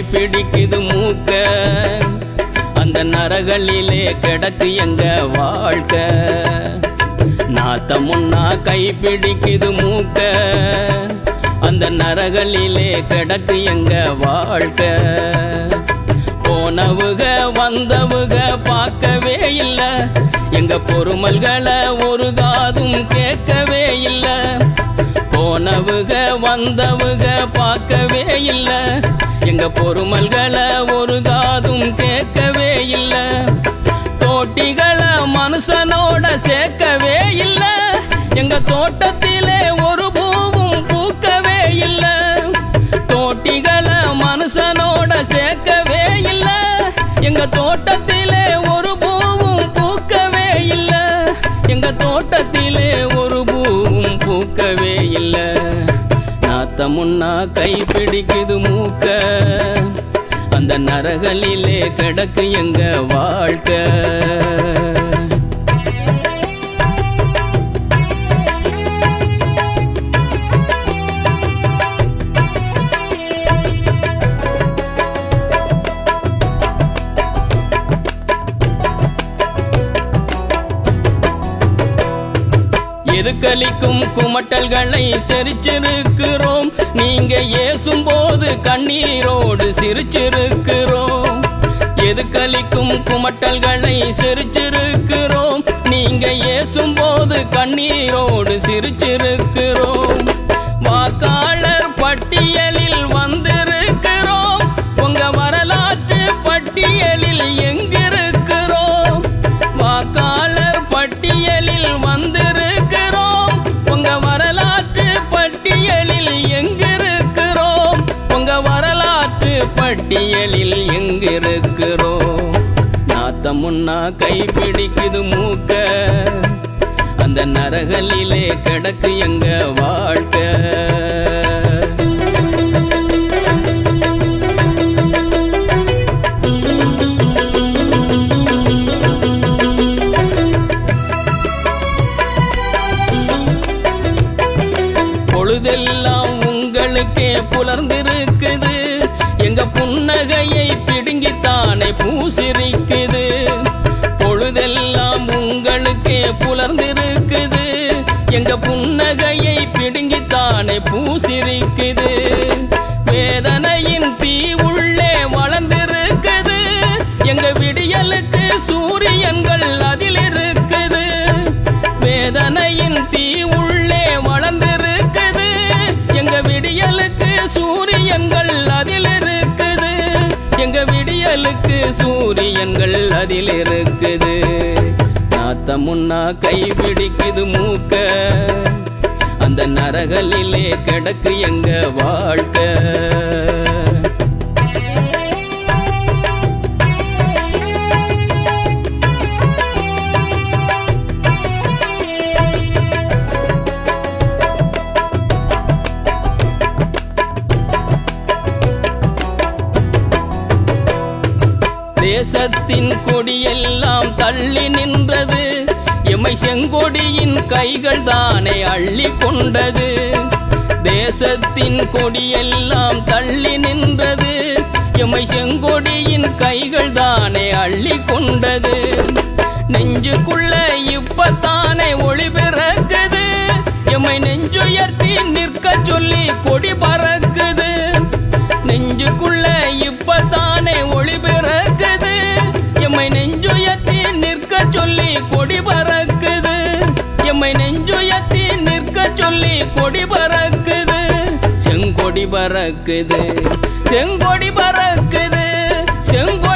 கைப்பிடிக்குது மூக்க அந்த நரகளிலே கிடக்கு எங்க வாழ்க்கை நாத்த முன்னா கைப்பிடிக்குது மூக்க அந்த நரகளிலே கிடக்கு எங்க வாழ்க்கை போனவுக வந்தவுக பார்க்கவே இல்ல எங்க பொறுமல்களை ஒரு காதும் கேட்கவே இல்ல போனவுக வந்தவுக பார்க்கவே இல்ல எங்க பொறுமல்களை ஒரு காதும் கேட்கவே இல்ல தோட்டிகளை மனுஷனோட சேர்க்கவே இல்ல எங்க தோட்டத்திலே ஒரு பூவும் பூக்கவே இல்ல தோட்டிகளை மனுஷனோட சேர்க்கவே இல்ல எங்க தோட்டத்திலே ஒரு பூவும் பூக்கவே இல்ல எங்க தோட்டத்திலே ஒரு பூவும் பூக்கவே இல்ல நாத்த முன்னா கைப்பிடிக்குது மூக்க அந்த நரகளிலே கிடக்கு எங்க வாழ்க்கை எதுக்களிக்கும் குமட்டல்களை சிரிச்சிருக்கிறோம் நீங்க ஏசும் போது கண்ணீரோடு சிரிச்சிருக்கிறோம் எதுக்களிக்கும் குமட்டல்களை சிரிச்சிருக்கிறோம் நீங்க ஏசும் போது கண்ணீரோடு சிரிச்சிருக்கிறோம் வாக்காளர் பட்டியலில் வந்திருக்கிறோம் உங்க வரலாற்று பட்டியலில் எங்கிருக்கிறோம் வாக்காளர் பட்டியலில் வந்திருக்கிறோம் உங்க வரலாற்று பட்டியலில் எங்கிருக்கிறோம் உங்க வரலாற்று பட்டியலில் எங்கிருக்கிறோம் நாத்த முன்னா கைப்பிடிக்குது மூக்க அந்த நரகளிலே கிடக்கு எங்க வாழ்க்கை பொழுதெல்லாம் உங்களுக்கே புலர்ந்திருக்குது எங்க புன்னகையை பிடுங்கித்தானே பூசிரிக்குது பொழுதெல்லாம் உங்களுக்கே புலர்ந்திருக்குது எங்க புன்னகையை பிடுங்கித்தானே பூசிரிக்குது வேதனையின் தீ உள்ளே வளர்ந்திருக்குது எங்க விடியலுக்கு சூரியன்கள் அதில் இருக்குது வேதனையின் தீ உள்ளே வளர்ந்திருக்குது எங்க விடியலுக்கு சூரியன்கள் அதில் இருக்குது எங்க விடியலுக்கு சூரியன்கள் அதில் இருக்குது நாத்த முன்னா கைப்பிடிக்குது மூக்க அந்த நரகளிலே கிடக்கு எங்க வாழ்க்கை தேசத்தின் கொடியெல்லாம் தள்ளி நின்றது எமை செங்கொடியின் கைகள் தானே அள்ளி கொண்டது தேசத்தின் கொடியெல்லாம் தள்ளி நின்றது எமை செங்கொடியின் கைகள் தானே அள்ளி கொண்டது நெஞ்சுக்குள்ள இப்பத்தானே ஒளி பிறக்குது எம்மை நெஞ்சுயர்த்தி நிற்க சொல்லி கொடி பறக்குது நெஞ்சுக்குள்ள இப்பத்தானே ஒளி பிறக்குது எம்மை நெஞ்சுயர்த்தி நிற்க சொல்லி கொடி பறக்குது எம்மை நெஞ்சுயர்த்தி நிற்க சொல்லி கொடி பறக்குது செங்கொடி பறக்குது செங்கொடி பறக்குது செங்கொடி